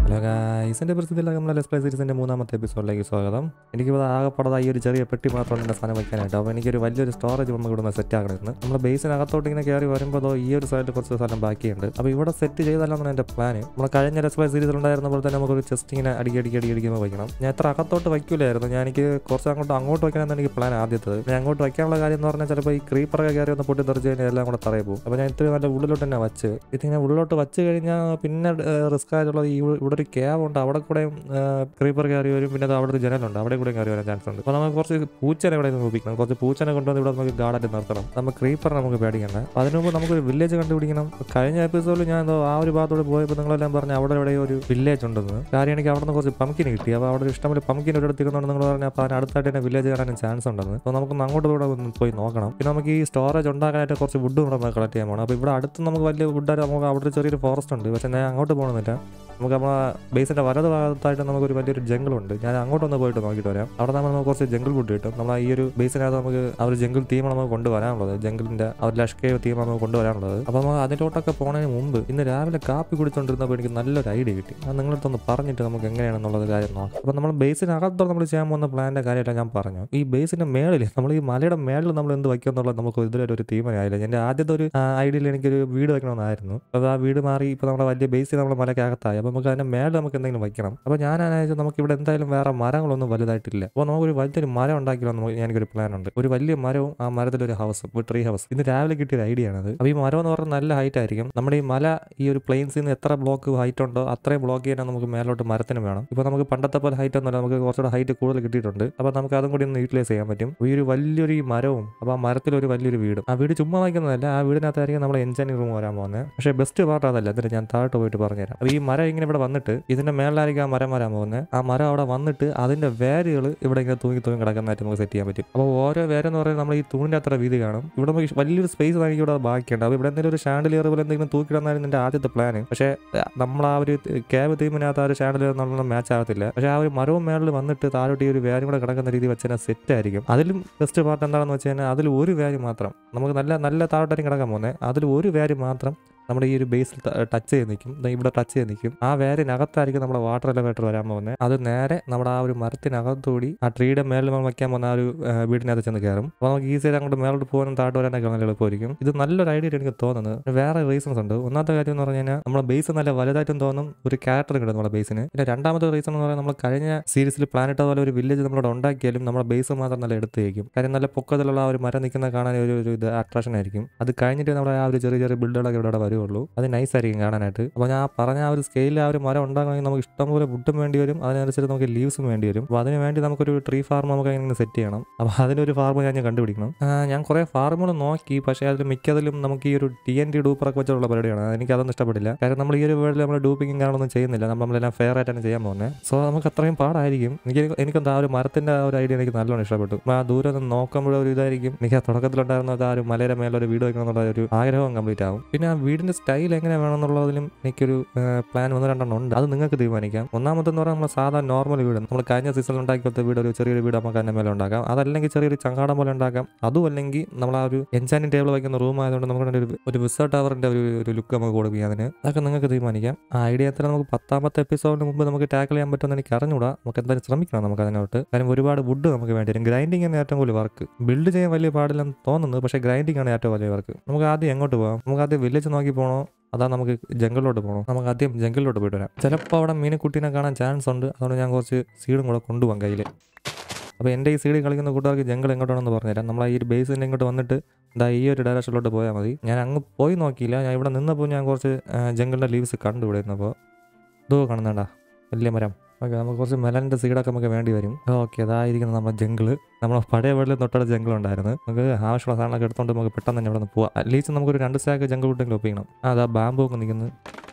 Hello ഗൈസിൻ്റെ പ്രസിദ്ധിയിലെ നമ്മളെ less play സീരീസിൻ്റെ മൂന്നാമത്തെ എപ്പിസോഡിലേക്ക് സ്വാഗതം എനിക്കിവിടെ ആകെപ്പടത ഈ ഒരു ചെറിയ പെട്ടി മാത്രമാണ് എൻ്റെ സാധനം വയ്ക്കാനായിട്ട് അപ്പോൾ എനിക്കൊരു വലിയൊരു സ്റ്റോറേജ് നമുക്ക് ഇവിടെ സെറ്റ് ആക്കണമെന്ന് നമ്മൾ ബേസിനകത്തോട്ട് ഇങ്ങനെ കയറി വരുമ്പോൾ ദോ ഈ ഒരു സൈഡിൽ കുറച്ച് സ്ഥലം ബാക്കിയുണ്ട് അപ്പോൾ ഇവിടെ സെറ്റ് ചെയ്താലാണ് എൻ്റെ പ്ലാൻ നമ്മൾ കഴിഞ്ഞ ലെസ് പ്ലേ സീരീസിലുണ്ടായിരുന്ന പോലെ തന്നെ നമുക്കൊരു ചെസ്റ്റ് ഇങ്ങനെ അടിക്കി അടിക്കി അടി അടിക്കുമ്പോൾ വയ്ക്കണം ഞാൻ എത്ര അകത്തോട്ട് വയ്ക്കില്ലായിരുന്നു ഞാൻ എനിക്ക് കുറച്ച് അങ്ങോട്ട് അങ്ങോട്ട് വയ്ക്കണമെന്ന് എനിക്ക് പ്ലാൻ ആദ്യത്തത് ഞാൻ അങ്ങോട്ട് വയ്ക്കാനുള്ള കാര്യം എന്ന് പറഞ്ഞാൽ ചിലപ്പോൾ ഈ ക്രീപ്പറൊക്കെ കയറി ഒന്ന് പൊട്ടി തെറിച്ച് കഴിഞ്ഞാൽ എല്ലാം കൂടെ തറയെ പോകും അപ്പോൾ ഞാൻ ഇത്രയും നല്ല ഉള്ളിലോട്ട് തന്നെ വച്ച് ഇതിങ്ങനെ ഉള്ളിലോട്ട് വച്ച് കഴിഞ്ഞാൽ പിന്നെ റിസ്ക് ആയിട്ടുള്ളത് ഈ ഇവിടെ ഒരു ക്യാബ് ഉണ്ട് അവിടെ കൂടെ ക്രീപ്പർ കയറി വരും പിന്നെ അത് അവിടെ ഒരു ജനലുണ്ട് അവിടെ കൂടെ കയറി വരാൻ ചാൻസ് ഉണ്ട് അപ്പോൾ നമുക്ക് കുറച്ച് പൂച്ചനെ ഇവിടെ നിന്ന് ഉപയോഗിക്കണം കുറച്ച് പൂച്ചനെ കൊണ്ടുവന്ന് ഇവിടെ നമുക്ക് ഗാർഡായിട്ട് നിർത്തണം നമുക്ക് ക്രീപ്പർ നമുക്ക് പേടിക്കണ്ട അപ്പോൾ അതിന് മുമ്പ് നമുക്കൊരു വില്ലേജ് കണ്ടുപിടിക്കണം കഴിഞ്ഞ എപ്പിസോഡിൽ ഞാൻ എന്തോ ആ ഒരു ഭാഗത്തോട് പോയപ്പോൾ നിങ്ങളെല്ലാം പറഞ്ഞു അവിടെ ഇവിടെ ഒരു വില്ലേജ് ഉണ്ടെന്ന് കാര്യം എനിക്ക് അവിടെ നിന്ന് കുറച്ച് പമ്കിന് കിട്ടി അപ്പോൾ അവിടെ ഒരു ഇഷ്ടംപോലെ പമ്കിൻ ഒരു എടുത്തിരുന്നുണ്ട് നിങ്ങൾ പറഞ്ഞു അപ്പോൾ അതിന് അടുത്തായിട്ട് തന്നെ വില്ലേജ് കാണാൻ ചാൻസ് ഉണ്ടെന്ന് അപ്പോൾ നമുക്ക് അങ്ങോട്ട് കൂടെ ഒന്ന് പോയി നോക്കണം പിന്നെ നമുക്ക് ഈ സ്റ്റോറേജ് ഉണ്ടാക്കാനായിട്ട് കുറച്ച് വുഡ് കൂടെ നമുക്ക് കളക്ട് ചെയ്യാൻ പോകണം അപ്പോൾ ഇവിടെ അടുത്ത് നമുക്ക് വലിയ വുഡായിട്ട് നമുക്ക് അവിടെ ഒരു ചെറിയൊരു ഫോറസ്റ്റ് ഉണ്ട് പക്ഷേ ഞാൻ അങ്ങോട്ട് പോകണമെന്നില്ല നമുക്ക് നമ്മളെ ബേസിൻ്റെ വലത് ഭാഗത്തായിട്ട് നമുക്കൊരു വലിയൊരു ജംഗിളുണ്ട് ഞാൻ അങ്ങോട്ടൊന്ന് പോയിട്ട് നോക്കിയിട്ട് വരാം അവിടെ നമ്മൾ നമുക്ക് കുറച്ച് ജംഗിൾ ഫുഡ് കിട്ടും നമ്മൾ ഈ ഒരു ബേസിനകത്ത് നമുക്ക് ആ ഒരു ജംഗിൾ തീം നമുക്ക് കൊണ്ടുവരാനുള്ളത് ജംഗിളിൻ്റെ ആ ഒരു ലഷ്കേ തീം നമുക്ക് കൊണ്ടുവരാനുള്ളത് അപ്പോൾ നമുക്ക് അതിലോട്ടൊക്കെ പോകുന്നതിന് മുമ്പ് ഇന്ന് രാവിലെ കാപ്പി കുടിച്ചുകൊണ്ടിരുന്നപ്പോൾ എനിക്ക് നല്ലൊരു ഐഡിയ കിട്ടി അത് നിങ്ങളടുത്തൊന്ന് പറഞ്ഞിട്ട് നമുക്ക് എങ്ങനെയാണെന്നുള്ളത് കാര്യം നോക്കാം അപ്പോൾ നമ്മൾ ബേസിനകത്തോട് നമ്മൾ ചെയ്യാൻ പോകുന്ന പ്ലാനിൻ്റെ കാര്യമല്ല ഞാൻ പറഞ്ഞു ഈ ബേസിൻ്റെ മേളിൽ നമ്മൾ ഈ മലയുടെ മേളിൽ നമ്മൾ എന്ത് വയ്ക്കും എന്നുള്ളത് നമുക്ക് ഇതിലൊരു ഒരു തീരുമാനമായില്ല എൻ്റെ ആദ്യത്തെ ഒരു ഐഡിയയിൽ എനിക്കൊരു വീട് വെക്കണമെന്നായിരുന്നു അപ്പോൾ ആ വീട് മാറി ഇപ്പോൾ നമ്മുടെ വലിയ ബേസിൽ നമ്മൾ മലക്കകത്തായി അപ്പോൾ നമുക്ക് അതിൻ്റെ മേളിൽ നമുക്ക് എന്തെങ്കിലും വയ്ക്കണം അപ്പോൾ ഞാൻ അനായാലും നമുക്ക് ഇവിടെ എന്തായാലും വേറെ മരങ്ങളൊന്നും വലുതായിട്ടില്ല അപ്പോൾ നമുക്കൊരു വലിയൊരു മരം ഉണ്ടാക്കിയാലോ നമുക്ക് എനിക്കൊരു പ്ലാൻ ഉണ്ട് ഒരു വലിയ മരവും ആ മരത്തിലൊരു ഹൗസ് ഒരു ട്രീ ഹൗസ് ഇന്ന് രാവിലെ കിട്ടിയ ഒരു ഐഡിയ ആണത് അപ്പോൾ ഈ മരം എന്ന് പറഞ്ഞാൽ നല്ല ഹൈറ്റ് ആയിരിക്കും നമ്മുടെ ഈ മല ഈ ഒരു പ്ലെയിൻസിൽ നിന്ന് എത്ര ബ്ലോക്ക് ഹൈറ്റ് ഉണ്ടോ അത്രയും ബ്ലോക്ക് ചെയ്യാൻ നമുക്ക് മേലോട്ട് മരത്തിന് വേണം ഇപ്പോൾ നമുക്ക് പണ്ടത്തെ പോലെ ഹൈറ്റ് ഒന്നുമല്ല നമുക്ക് കുറച്ചുകൂടെ ഹൈറ്റ് കൂടുതൽ കിട്ടിയിട്ടുണ്ട് അപ്പോൾ നമുക്ക് അതും കൂടി ഒന്ന് യൂട്ടിലൈസ് ചെയ്യാൻ പറ്റും അപ്പോൾ ഈ ഒരു വലിയൊരു ഈ മരവും അപ്പോൾ ആ മരത്തിലൊരു വലിയൊരു വീടും ആ വീട് ചുമ്മാ വയ്ക്കുന്നതല്ല ആ വീടിനകത്തായിരിക്കും നമ്മൾ എൻജൈനിങ് റൂം വരാൻ പോകുന്നത് പക്ഷേ ബെസ്റ്റ് പാർട്ട് അതല്ല എന്നിട്ട് ഞാൻ താഴോട്ട് പോയിട്ട് പറഞ്ഞുതരാം അപ്പോൾ ഈ മരം ഇങ്ങനെ ഇവിടെ വന്നിട്ട് ഇതിന്റെ മേളിലായിരിക്കും ആ മരം വരാൻ പോകുന്നത് ആ മരം അവിടെ വന്നിട്ട് അതിന്റെ വേരുകൾ ഇവിടെ ഇങ്ങനെ തൂങ്ങി തൂങ്ങി കിടക്കുന്നതായിട്ട് നമുക്ക് സെറ്റ് ചെയ്യാൻ പറ്റും അപ്പോൾ ഓരോ വേരെന്ന് പറയുന്നത് നമ്മൾ ഈ തൂണിന്റെ അത്ര വീതി കാണും ഇവിടെ നമുക്ക് വലിയൊരു സ്പേസ് എനിക്ക് ഇവിടെ ബാക്കിയുണ്ട് അപ്പോൾ ഇവിടെ എന്തെങ്കിലും ഒരു ഷാൻഡിലിയർ പോലെ എന്തെങ്കിലും തൂക്കിയിടുന്നതായിരുന്നു എൻ്റെ ആദ്യത്തെ പ്ലാൻ പക്ഷേ നമ്മൾ ആ ഒരു ക്യാബ് തീമിനകത്ത് ആ ഒരു ഷാൻഡിലിയർ എന്നുള്ള മാച്ച് ആകത്തില്ല പക്ഷേ ആ ഒരു മരവും മേളിൽ വന്നിട്ട് താഴോട്ട് ഈ ഒരു വേരും കൂടെ കിടക്കുന്ന രീതി വെച്ച് കഴിഞ്ഞാൽ സെറ്റ് ആയിരിക്കും അതിലും ബെസ്റ്റ് പാർട്ട് എന്താണെന്ന് വെച്ച് കഴിഞ്ഞാൽ അതിൽ ഒരു വേര് മാത്രം നമുക്ക് നല്ല നല്ല താഴോട്ടായിരിക്കും കിടക്കാൻ പോകുന്നത് അതിൽ ഒരു വേര് മാത്രം നമ്മുടെ ഈ ഒരു ബേസിൽ ടച്ച് ചെയ്ത് നിൽക്കും ദേ ഇവിടെ ടച്ച് ചെയ്ത് നിൽക്കും ആ വേരിനകത്തായിരിക്കും നമ്മുടെ വാട്ടർ എലവേറ്റർ വരാൻ പോകുന്നത് അത് നേരെ നമ്മുടെ ആ ഒരു മരത്തിനകത്തുകൂടി ആ ട്രീയുടെ മേളിൽ നമ്മൾ വയ്ക്കാൻ പോകുന്ന ആ ഒരു ആ, വീടിനകത്ത് ചെന്ന് കയറും അപ്പോൾ നമുക്ക് ഈസിയായി അങ്ങോട്ട് മേലോട്ട് പോകാനും താഴോട്ട് വരാനൊക്കെ നല്ല എളുപ്പമായിരിക്കും ഇത് നല്ലൊരു ഐഡിയ എനിക്ക് തോന്നുന്നത് വേറെ റീസൺസ് ഉണ്ട് ഒന്നാമത്തെ കാര്യം എന്ന് പറഞ്ഞു കഴിഞ്ഞാൽ നമ്മുടെ ബേസ് നല്ല വലുതായിട്ടും തോന്നും ഒരു ക്യാരക്ടർ കിട്ടും നമ്മുടെ ബേസിന് പിന്നെ രണ്ടാമത്തെ റീസൺ എന്ന് പറയുന്നത് നമ്മൾ കഴിഞ്ഞ സീരീസിൽ പ്ലാനറ്റ് പോലെ ഒരു വില്ലേജ് നമ്മളിവിടെ ഉണ്ടാക്കിയാലും നമ്മുടെ ബേസ് മാത്രം നല്ല എടുത്ത് വയ്ക്കും കാര്യം നല്ല പൊക്കത്തിലുള്ള ആ ഒരു മരം നിൽക്കുന്ന കാണാൻ ഒരു ഒരു ഇത് അട്രാക്ഷൻ ആയിരിക്കും അത് കഴിഞ്ഞിട്ട് നമ്മുടെ ആ ഒരു ചെറിയ ചെറിയ ബിൽഡുകളൊക്കെ ഇവിടെ വരുള്ളൂ അത് നൈസ് ആയിരിക്കും കാണാനായിട്ട് അപ്പോൾ ഞാൻ ആ പറഞ്ഞ ആ ഒരു സ്കെയിലിൽ ആ ഒരു മരം ഉണ്ടാകണമെങ്കിൽ നമുക്ക് ഇഷ്ടംപോലെ വുഡും വേണ്ടി വരും അതിനനുസരിച്ച് നമുക്ക് ലീവ്സും വേണ്ടി വരും അപ്പോൾ അതിന് വേണ്ടി നമുക്കൊരു ട്രീ ഫാർം നമുക്ക് ഇങ്ങനെ സെറ്റ് ചെയ്യണം അപ്പോൾ അതിനൊരു ഫാർം ഞാൻ ഞാൻ കണ്ടുപിടിക്കണം ആ, ഞാൻ കുറേ ഫാർമുകൾ നോക്കി പക്ഷേ അതിൽ മിക്കതിലും നമുക്ക് ഈ ഒരു ടി എൻ ടി ഡൂപ്പറൊക്കെ വെച്ചുള്ള പരിപാടിയാണ് എനിക്ക് അതൊന്നും ഇഷ്ടപ്പെടില്ല കാരണം നമ്മൾ ഈ ഒരു വേൾഡിൽ നമ്മൾ ഡൂപ്പിങ്ങും കാണുന്നൊന്നും ചെയ്യുന്നില്ല നമ്മൾ നമ്മളെല്ലാം ഫെയർ ആയിട്ടാണ് ചെയ്യാൻ പോകുന്നത് സോ നമുക്ക് അത്രയും പാടായിരിക്കും എനിക്ക് എനിക്കെന്താ ആ ഒരു മരത്തിൻ്റെ ആ ഒരു ഐഡിയ എനിക്ക് നല്ലോണം ഇഷ്ടപ്പെട്ടു അപ്പോൾ ആ ദൂരെ നിന്ന് നോക്കുമ്പോൾ ഒരു ഇതായിരിക്കും എനിക്ക് ആ തുടക്കത്തിലുണ്ടായിരുന്നത് ആ ഒരു മലയുടെ മേലെ ഒരു വീട് വെക്കണം എന്നുള്ള ഒരു ആഗ്രഹം കംപ്ലീറ്റ് ആവും പിന്നെ ആ വീടിൻ്റെ സ്റ്റൈൽ എങ്ങനെ വേണമെന്നുള്ളതിലും എനിക്കൊരു പ്ലാൻ ഒന്ന് രണ്ടെണ്ണം ഉണ്ട് അത് നിങ്ങൾക്ക് തീരുമാനിക്കാം ഒന്നാമത്തെന്ന് പറഞ്ഞാൽ നമ്മൾ സാധാരണ നോർമൽ വീട് നമ്മൾ കഴിഞ്ഞ സീസണിൽ ഉണ്ടാക്കിയത്തെ വീട് ഒരു ചെറിയൊരു വീട് നമുക്ക് അതിൻ്റെ മേലെ ഉണ്ടാക്കാം അതല്ലെങ്കിൽ ചെറിയൊരു ചങ്ങാടം പോലെ ഉണ്ടാക്കാം അതും അല്ലെങ്കിൽ നമ്മൾ ആ ഒരു എൻചാനിങ് ടേബിൾ വയ്ക്കുന്ന റൂം ആയതുകൊണ്ട് നമുക്ക് ഒരു ഒരു വിസ ടവറിൻ്റെ ഒരു ഒരു ലുക്ക് നമുക്ക് കൊടുക്കുക അതിന് അതൊക്കെ നിങ്ങൾക്ക് തീരുമാനിക്കാം ആ ഐഡിയ എത്ര നമുക്ക് പത്താമത്തെ എപ്പിസോഡിന് മുമ്പ് നമുക്ക് ടാക്കിൾ ചെയ്യാൻ പറ്റുമെന്ന് എനിക്ക് അറിഞ്ഞൂടാ നമുക്ക് എന്തായാലും ശ്രമിക്കണം നമുക്ക് അതിനോട്ട് കാര്യം ഒരുപാട് വുഡ് നമുക്ക് വേണ്ടി വരും ഗ്രൈൻഡിങ് ആണ് ഏറ്റവും കൂടുതൽ വർക്ക് ബിൽഡ് ചെയ്യാൻ വലിയ പാടില്ലെന്ന് തോന്നുന്നു പക്ഷേ ഗ്രൈൻഡിങ് ആണ് ഏറ്റവും വലിയ വർക്ക് നമുക്ക് ആദ്യം എങ്ങോട്ട് പോകാം നമുക്ക് ആദ്യം വില്ലേജ് നോക്കി പോകണോ അതാ നമുക്ക് ജംഗിളിലോട്ട് പോകണം നമുക്ക് ആദ്യം ജംഗിളിലോട്ട് പോയിട്ട് വരാം ചിലപ്പോൾ അവിടെ മീനുക്കുട്ടീനെ കാണാൻ ചാൻസ് ഉണ്ട് അതുകൊണ്ട് ഞാൻ കുറച്ച് സീഡും കൂടെ കൊണ്ടുപോകാം കയ്യിൽ അപ്പോൾ എൻ്റെ ഈ സീഡിൽ കളിക്കുന്ന കൂട്ടുകാർക്ക് ജംഗിൾ എങ്ങോട്ടാണെന്ന് പറഞ്ഞുതരാം നമ്മൾ ഈ ഒരു ബേസിൻ്റെ ഇങ്ങോട്ട് വന്നിട്ട് ഇതാ ഈ ഒരു ഡയറക്ഷനിലോട്ട് പോയാൽ മതി ഞാൻ അങ്ങ് പോയി നോക്കിയില്ല ഞാൻ ഇവിടെ നിന്നപ്പോൾ ഞാൻ കുറച്ച് ജംഗിളിൻ്റെ ലീവ്സ് കണ്ടു ഇവിടെ ഇരുന്നപ്പോൾ ഇതോ കാണുന്നേടാ വലിയ മരം ഓക്കെ നമുക്ക് കുറച്ച് മെലൻ്റെ സീഡൊക്കെ നമുക്ക് വേണ്ടി വരും ഓക്കെ അതായിരിക്കുന്നത് നമ്മുടെ ജംഗിള് നമ്മളെ പഴയ വീട്ടിൽ തൊട്ടടുത്ത് ജംഗിൾ ഉണ്ടായിരുന്നു നമുക്ക് ആവശ്യമുള്ള സാധനങ്ങളൊക്കെ എടുത്തുകൊണ്ട് നമുക്ക് പെട്ടെന്ന് തന്നെ ഇവിടെ നിന്ന് പോവാം അറ്റ്ലീസ്റ്റ് നമുക്കൊരു രണ്ട് സ്റ്റാക്ക് ജംഗിൾ വിട്ടെങ്കിലും ഒപ്പിക്കണം ആ അതാ ബാമ്പു ഒക്കെ നിൽക്കുന്നത്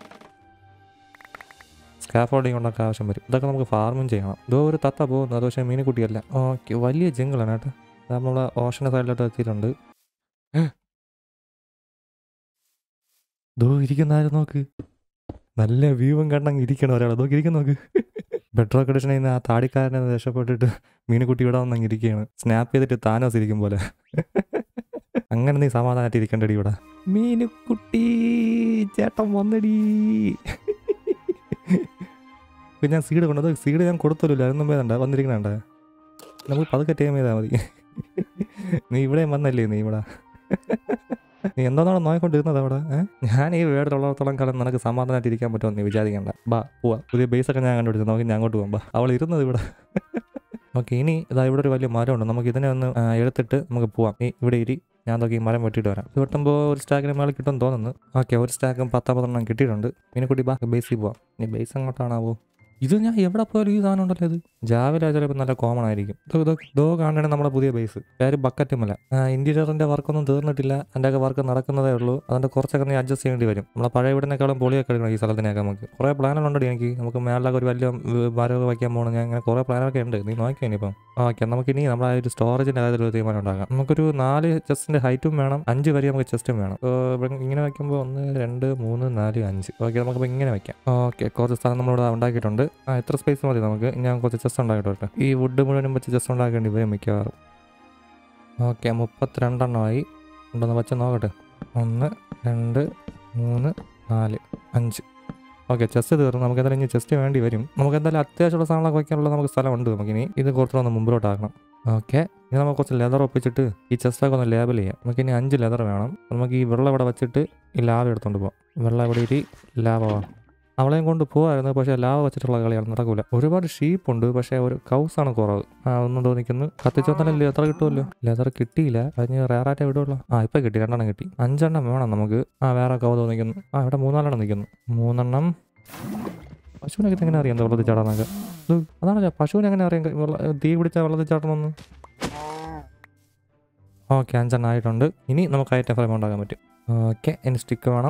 സ്കാഫോൾഡിങ് കൊണ്ടൊക്കെ ആവശ്യം വരും ഇതൊക്കെ നമുക്ക് ഫാർമും ചെയ്യണം ഇതോ ഒരു തത്ത പോകുന്നു അത് പക്ഷേ മീനുകുട്ടിയല്ല ഓക്കെ വലിയ ജംഗിളാണ് കേട്ടോ അത് നമ്മളെ ഓഷൻ്റെ സൈഡിലോട്ട് എത്തിയിട്ടുണ്ട് ദോ ഇരിക്കുന്ന നോക്ക് നല്ല വ്യൂവും കണ്ടങ്ങ് ഇരിക്കണം ഒരാൾ നോക്കി ഇരിക്കുന്ന നോക്ക് ബെഡ്രോ കണ്ടീഷനിൽ നിന്ന് ആ താടിക്കാരനെ രക്ഷപ്പെട്ടിട്ട് മീനുകുട്ടി ഇവിടെ വന്നങ്ങ് ഇരിക്കുകയാണ് സ്നാപ്പ് ചെയ്തിട്ട് താനോസ് ഇരിക്കും പോലെ അങ്ങനെ നീ സമാധാനമായിട്ട് ഇരിക്കണ്ടടി ഇവിടെ മീനുക്കുട്ടി ചേട്ടൻ വന്നടി ഇപ്പം ഞാൻ സീഡ് കൊണ്ടത് സീഡ് ഞാൻ കൊടുത്തല്ലോ അതൊന്നും വേണ്ട വന്നിരിക്കണണ്ട നമുക്ക് പതുക്കെ ടൈം ചെയ്താൽ മതി നീ ഇവിടെ വന്നല്ലേ നീ ഇവിടെ നീ എന്താണോ നോയിക്കൊണ്ടിരുന്നത് അവിടെ ഏ? ഞാൻ ഈ വീടിലുള്ളിടത്തോളം കാലം നിനക്ക് സമാധാനമായിട്ട് ഇരിക്കാൻ പറ്റുമെന്ന് നീ വിചാരിക്കണ്ട ബാ പോവാ പുതിയ ബേസൊക്കെ ഞാൻ കണ്ടുപിടിച്ചു നോക്കി ഞാൻ അങ്ങോട്ട് പോകാം ബാ അവൾ ഇരുന്നത് ഇവിടെ ഓക്കെ ഇനി ഇതാ ഇവിടെ ഒരു വലിയ മരമുണ്ട് നമുക്ക് ഇതിനെ ഒന്ന് ആ, എടുത്തിട്ട് നമുക്ക് പോവാം നീ ഇവിടെ ഇരി ഞാൻ നോക്കി ഈ മരം വെട്ടിയിട്ട് വരാം ഇത് വെട്ടുമ്പോൾ ഒരു സ്റ്റാക്കിന് മേളിൽ കിട്ടുമെന്ന് തോന്നുന്നു ഓക്കെ ഒരു സ്റ്റാക്കും പത്താമതെണ്ണം കിട്ടിയിട്ടുണ്ട് പിന്നെ കൂടി ബാക്കി ബേസിൽ പോവാം ഇനി ബേസ് അങ്ങോട്ടാണാവോ ഇത് ഞാൻ എവിടെ പോയാലും ഈ സാധനം ഉണ്ടല്ലോ ഇത് ജാവില ചിലപ്പോൾ നല്ല കോമൺ ആയിരിക്കും ഇതോ ഇതോ ഇതോ കാണണേ നമ്മുടെ പുതിയ ബേസ് പേര് ബക്കറ്റുമല്ല ഇന്റീരിയറിന്റെ വർക്കൊന്നും തീർന്നിട്ടില്ല അതിൻ്റെ ഒക്കെ വർക്ക് നടക്കുന്നതേ ഉള്ളൂ അതിന്റെ കുറച്ചൊക്കെ നീ അഡ്ജസ്റ്റ് ചെയ്യേണ്ടി വരും നമ്മളെ പഴയ വീടിനേക്കാളും പൊളിയൊക്കെ എടുക്കണം ഈ സ്ഥലത്തിനൊക്കെ നമുക്ക് കുറേ പ്ലാനുകളുണ്ട് എനിക്ക് നമുക്ക് മേളിലൊക്കെ ഒരു വലിയ വ് മരമൊക്കെ വയ്ക്കാൻ പോകണം ഞാൻ അങ്ങനെ കുറേ പ്ലാനൊക്കെ ഉണ്ട് നീ നോക്കിയോ ഇനിയിപ്പം ഓക്കെ നമുക്ക് ഇനി നമ്മുടെ ആ ഒരു സ്റ്റോറേജിന്റെ കാര്യത്തിൽ ഒരു തീരുമാനം ഉണ്ടാക്കാം നമുക്കൊരു നാല് ചെസ്റ്റിന്റെ ഹൈറ്റും വേണം അഞ്ച് വരെ നമുക്ക് ചെസ്റ്റും വേണം ഏർ ഇവിടെ ഇങ്ങനെ വയ്ക്കുമ്പോൾ ഒന്ന് രണ്ട് മൂന്ന് നാല് അഞ്ച് ഓക്കെ നമുക്കിപ്പോൾ ഇങ്ങനെ വയ്ക്കാം ഓക്കെ കുറച്ച് സ്ഥലം നമ്മളിവിടെ ഉണ്ടാക്കിയിട്ടുണ്ട് ആ എത്ര സ്പേസ് മതി നമുക്ക് ഞാൻ കുറച്ച് ചെസ്റ്റ് ഉണ്ടാക്കിയിട്ടുണ്ട് ഈ വുഡ് മുഴുവനും വെച്ച് ചെസ്റ്റ് ഉണ്ടാക്കേണ്ടി വരും മിക്കവാറും ഓക്കെ മുപ്പത്തിരണ്ടെണ്ണമായി ഉണ്ടെന്ന് വെച്ച് നോക്കട്ടെ ഒന്ന് രണ്ട് മൂന്ന് നാല് അഞ്ച് ഓക്കെ ചെസ്റ്റ് തീർന്നു നമുക്ക് എന്തായാലും ഇനി ചെസ്റ്റ് വേണ്ടി വരും നമുക്ക് എന്തായാലും അത്യാവശ്യമുള്ള സാധനങ്ങളൊക്കെ വയ്ക്കാനുള്ള നമുക്ക് സ്ഥലമുണ്ട് നമുക്കിനി ഇത് കുറച്ചുകൂടെ മുമ്പിലോട്ടാക്കണം ഓക്കെ ഇനി നമുക്ക് കുറച്ച് ലെതർ ഒപ്പിച്ചിട്ട് ഈ ചെസ്റ്റൊക്കെ ഒന്ന് ലേബൽ ചെയ്യാം നമുക്ക് ഇനി അഞ്ച് ലെതർ വേണം നമുക്ക് ഈ വെള്ളം ഇവിടെ വെച്ചിട്ട് ഈ ലാവ എടുത്തോണ്ട് പോവാം വെള്ളം ഇവിടെ ഇരി ലാവ വാ അവളെയും കൊണ്ട് പോവായിരുന്നു പക്ഷേ ലാവ വെച്ചിട്ടുള്ള കളിയാണ് നടക്കൂല ഒരുപാട് ഷീപ്പ് ഉണ്ട് പക്ഷേ ഒരു കൗസാണ് കുറവ് ആ ഒന്നും തോന്നിക്കുന്നു കത്തിച്ചോന്നാലും ലെതർ കിട്ടുമല്ലോ ലെതർ കിട്ടിയില്ല അതിന് റേറാറ്റേ വിടുമല്ലോ ആ ഇപ്പം കിട്ടി രണ്ടെണ്ണം കിട്ടി അഞ്ചെണ്ണം വേണം നമുക്ക് ആ വേറെ കൗ തോന്നിക്കുന്നു ആ ഇവിടെ മൂന്നാലെണ്ണം നിൽക്കുന്നു മൂന്നെണ്ണം പശുവിനൊക്കെ എങ്ങനെ അറിയാം എന്താ വെള്ളത്തിൽ ചാടാന്നൊക്കെ ഇത് അതാണ് പശുവിനെ എങ്ങനെ അറിയാം വെള്ള തീ പിടിച്ചാൽ വെള്ളത്തിൽ ചാടണമെന്ന് ഓക്കെ അഞ്ചെണ്ണം ആയിട്ടുണ്ട് ഇനി നമുക്ക് ഐറ്റം ഫ്രെയിം ഉണ്ടാക്കാൻ പറ്റും ഓക്കെ ഇനി സ്റ്റിക്ക് വേണം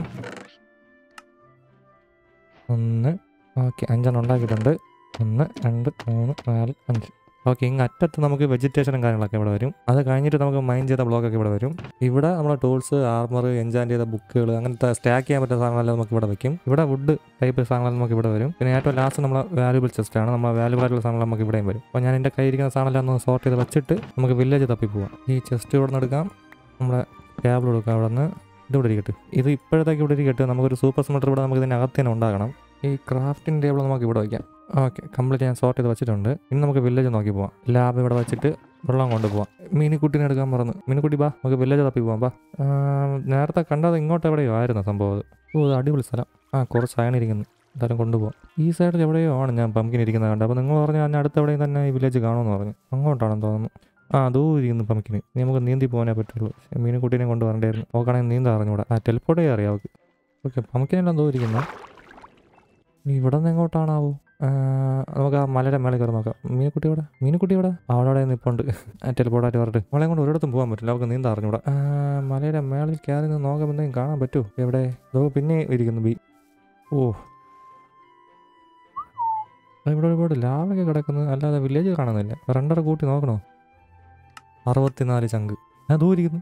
ഒന്ന് ഓക്കെ അഞ്ചെണ്ണം ഉണ്ടാക്കിയിട്ടുണ്ട് ഒന്ന് രണ്ട് മൂന്ന് നാല് അഞ്ച് ഓക്കെ ഇങ്ങ് അറ്റത്ത് നമുക്ക് വെജിറ്റേഷനും കാര്യങ്ങളൊക്കെ ഇവിടെ വരും അത് കഴിഞ്ഞിട്ട് നമുക്ക് മൈൻഡ് ചെയ്ത ബ്ലോക്കൊക്കെ ഇവിടെ വരും ഇവിടെ നമ്മുടെ ടൂൾസ് ആർമർ എൻജാൻ ചെയ്ത ബുക്കുകൾ അങ്ങനത്തെ സ്റ്റാക്ക് ചെയ്യാൻ പറ്റുന്ന സാധനങ്ങളെല്ലാം നമുക്ക് ഇവിടെ വെക്കും ഇവിടെ വുഡ് ടൈപ്പ് സാധനങ്ങൾ നമുക്ക് ഇവിടെ വരും പിന്നെ ഏറ്റവും ലാസ്റ്റ് നമ്മളെ വാല്യുബിൾ ചെസ്റ്റ് ആണ് നമ്മൾ വാല്യുബിൾ ആയിട്ടുള്ള സാധനങ്ങൾ നമുക്ക് ഇവിടെയും വരും അപ്പോൾ ഞാൻ എൻ്റെ കയ്യിരിക്കുന്ന സാധനമെല്ലാം ഒന്ന് സോർട്ട് ചെയ്ത് വെച്ചിട്ട് നമുക്ക് വില്ലേജ് തപ്പി പോവാം ഈ ചെസ്റ്റ് ഇവിടെ നിന്ന് എടുക്കാം നമ്മുടെ ടേബിൾ എടുക്കാം അവിടെ നിന്ന് ഇത് ഇവിടെ ഇരിക്കട്ടെ ഇത് ഇപ്പോഴത്തേക്ക് ഇവിടെ ഇരിക്കട്ടെ നമുക്കൊരു സൂപ്പർ സ്മെറ്റർ ഇവിടെ നമുക്ക് ഇതിൻ്റെ അകത്ത് തന്നെ ഉണ്ടാക്കണം ഈ ക്രാഫ്റ്റിംഗ് ടേബിൾ നമുക്ക് ഇവിടെ വയ്ക്കാം ഓക്കെ കംപ്ലീറ്റ് ഞാൻ സോർട്ട് ചെയ്ത് വെച്ചിട്ടുണ്ട് ഇനി നമുക്ക് വില്ലേജ് നോക്കി പോവാം ലാബ് ഇവിടെ വെച്ചിട്ട് വെള്ളം കൊണ്ടുപോവാം മീനിക്കുട്ടിനെ എടുക്കാൻ മറന്നു മീനിക്കുട്ടി ബാ നമുക്ക് വില്ലേജ് തപ്പി പോവാം ബാ ആ, നേരത്തെ കണ്ടത് ഇങ്ങോട്ട് എവിടെയോ ആയിരുന്നു സംഭവം അത് ഓ ഇത് അടിപൊളി സ്ഥലം ആ കുറച്ച് അയൺ ഇരിക്കുന്നു എന്തായാലും കൊണ്ടുപോകാം ഈ സൈഡിൽ എവിടെയോ ആണ് ഞാൻ പമ്പിൻ ഇരിക്കുന്നത് കണ്ടത് അപ്പോൾ നിങ്ങൾ പറഞ്ഞു ഞാൻ അടുത്ത് എവിടെയും തന്നെ ഈ വില്ലേജ് കാണുമെന്ന് പറഞ്ഞു അങ്ങോട്ടാണെന്ന് തോന്നുന്നു ആ അതോ ഇരിക്കുന്നു പമ്പിന് ഇനി നമുക്ക് നീന്തി പോകാനേ പറ്റുള്ളൂ പക്ഷേ മീനുകുട്ടീനെ കൊണ്ട് വരണ്ടായിരുന്നു നോക്കുകയാണെങ്കിൽ നീന്താ അറിഞ്ഞൂടാ ആ ടെലിപ്പോർട്ടേ അറിയാം അവൾക്ക് ഓക്കെ പമ്പിനെല്ലാം ദോ ഇരിക്കുന്നു ഇനി ഇവിടെ നിന്ന് എങ്ങോട്ടാണാവോ ആ, നമുക്ക് ആ മലയുടെ മേലെ കയറി നോക്കാം മീനുക്കുട്ടി ഇവിടെ മീനുക്കുട്ടി ഇവിടെ അവിടെ നിൽപ്പുണ്ട് ടെലിപ്പോർട്ടായിട്ട് പറഞ്ഞിട്ട് അവളെ കൊണ്ട് ഒരിടത്തും പോകാൻ പറ്റില്ല അവൾക്ക് നീന്താ അറിഞ്ഞൂടാ ആ, മലയുടെ മേളിൽ കയറി നിന്ന് നോക്കാൻ എന്തെങ്കിലും കാണാൻ പറ്റുമോ എവിടെ ഇതോ പിന്നെ ഇരിക്കുന്നു ബി ഓ ആ, ഇവിടെ ഒരുപാട് ലാവൊക്കെ കിടക്കുന്നത് അല്ലാതെ വില്ലേജ് കാണുന്നില്ല രണ്ടര കൂട്ടി നോക്കണോ അറുപത്തിനാല് ചങ്ക് ഞാൻ ദൂരിക്കുന്നു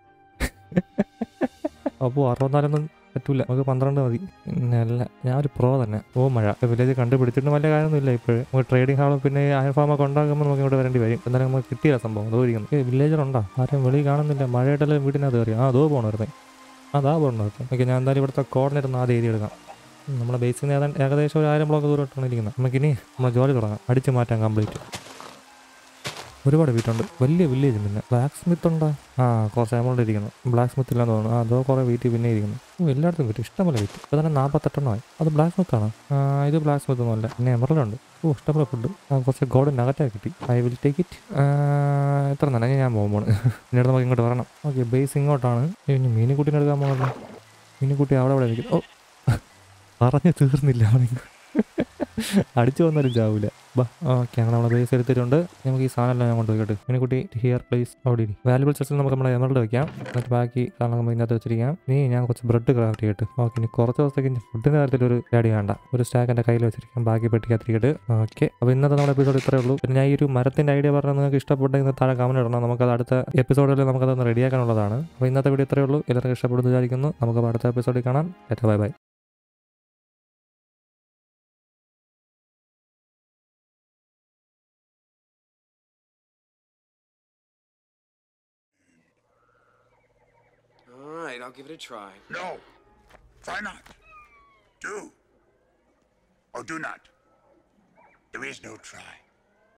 അപ്പോൾ അറുപത്തിനാലൊന്നും പറ്റൂല നമുക്ക് പന്ത്രണ്ട് മതി പിന്നെ അല്ല ഞാൻ ഒരു പ്രോ തന്നെ ഓ മഴ വില്ലേജ് കണ്ടുപിടിച്ചിട്ട് വലിയ കാര്യമൊന്നുമില്ല ഇപ്പോഴും നമുക്ക് ട്രേഡിംഗ് ഹാളും പിന്നെ അയൺ ഫാമൊക്കെ ഉണ്ടാക്കുമ്പോൾ നമുക്ക് ഇവിടെ വരേണ്ടി വരും എന്നാലും നമുക്ക് കിട്ടിയില്ല സംഭവം ദൂരിക്കുന്നു ഏ വില്ലേജറുണ്ടോ ആരും വെളി കാണുന്നില്ല മഴയായിട്ടല്ലേ വീടിനകത്ത് കയറി ആ അതോ പോകണമായിരുന്നേ അതാ പോകണമായിരുന്നു ഓക്കെ ഞാൻ എന്തായാലും ഇവിടുത്തെ കോർഡിനേറ്റ് ഒന്ന് ആദ്യം എഴുതി എടുക്കാം ഉം, നമ്മുടെ ബേസിൽ നിന്ന് ഏതാണ്ട് ഏകദേശം ഒരു ആയിരം ബ്ലോക്ക് ദൂരമായിട്ടാണ് ഇരിക്കുന്നത് നമുക്കിനി നമ്മൾ ജോലി തുടങ്ങാം അടിച്ച് മാറ്റാം കംപ്ലീറ്റ് ഒരുപാട് വീട്ടുണ്ട് വലിയ വില്ലേജ് പിന്നെ ബ്ലാക്ക് സ്മിത്ത് ഉണ്ടോ ആ കുറച്ച് എമൗണ്ട് ഇരിക്കുന്നു ബ്ലാക്ക് സ്മിത്ത് ഇല്ലാന്ന് തോന്നുന്നു ആ അതോ കുറേ വീട്ടിൽ പിന്നെ ഇരിക്കുന്നു ഓ എല്ലായിടത്തും കിട്ടും ഇഷ്ടംപോലെ വീട്ടിൽ ഇപ്പോൾ തന്നെ നാൽപ്പത്തെട്ടെണ്ണമായി അത് ബ്ലാക്ക് സ്മിത്ത് ആണോ ആ ഇത് ബ്ലാക്ക് സ്മിത്ത് ഒന്നുമല്ല പിന്നെ എമറൽ ഉണ്ട് ഓ ഇഷ്ടംപോലെ ഫുഡ് ആ കുറച്ച് ഗോൾഡ് നഗറ്റായി കിട്ടി ഐ വിൽ ടേക്ക് ഇറ്റ് എത്ര തന്നെ ഞാൻ പോകുമ്പോൾ പിന്നീട് നമുക്ക് ഇങ്ങോട്ട് വരണം ഓക്കെ ബേസ് ഇങ്ങോട്ടാണ് ഇനി മീനുകുട്ടീനെ എടുക്കാൻ പോകണല്ലോ മീനുകുട്ടി അവിടെ അവിടെ ഇരിക്കും ഓ പറഞ്ഞു തീർന്നില്ല അവനിങ്ങ് അടിച്ചു വന്നാലും ചാവൂല ബാ ഓക്കെ അങ്ങനെ നമ്മളെ ബേസ് എടുത്തിട്ടുണ്ട് നമുക്ക് ഈ സാധനമെല്ലാം ഞാൻ കൊണ്ടുപോയി മീനുകുട്ടി ഹിയർ പ്ലേസ് അവിടെ ഇരി വാല്യുബിൾ ചെസ്റ്റിൽ നമുക്ക് നമ്മുടെ എമറൽഡ് വെക്കാം എന്നിട്ട് ബാക്കി സാധനങ്ങൾ നമുക്ക് ഇതിനകത്ത് വെച്ചിരിക്കാം നീ ഞാൻ കുറച്ച് ബ്രെഡ് ക്രാഫ്റ്റ് ചെയ്തിട്ട് ഓക്കെ ഇനി കുറച്ച് ദിവസത്തേക്ക് ഫുഡിൻ്റെ കാര്യത്തിൽ ഒരു ഡാഡി വേണ്ട ഒരു സ്റ്റാക്ക് എൻ്റെ കയ്യിൽ വെച്ചിരിക്കാം ബാക്കി പെട്ടിക്കകത്തിരിക്കട്ട് ഓക്കെ അപ്പോൾ ഇന്നത്തെ നമ്മുടെ എപ്പിസോഡ് ഇത്രേ ഉള്ളൂ പിന്നെ ഞാൻ ഈ ഒരു മരത്തിൻ്റെ ഐഡിയ പറഞ്ഞാൽ നിങ്ങൾക്ക് ഇഷ്ടപ്പെട്ടെങ്കിൽ താഴെ കമന്റ് ഇടണം നമുക്കത് അടുത്ത എപ്പിസോഡിൽ നമുക്കതൊന്ന് റെഡിയാക്കാനുള്ളതാണ് അപ്പോൾ ഇന്നത്തെ വീഡിയോ ഇത്രേ ഉള്ളൂ എല്ലാവർക്കും ഇഷ്ടപ്പെടുന്നു വിചാരിക്കുന്നു നമുക്ക് അടുത്ത എപ്പിസോഡിൽ കാണാം ഏറ്റവും bye bye All right, I'll give it a try. No. Try not. Do. Or do not. There is no try.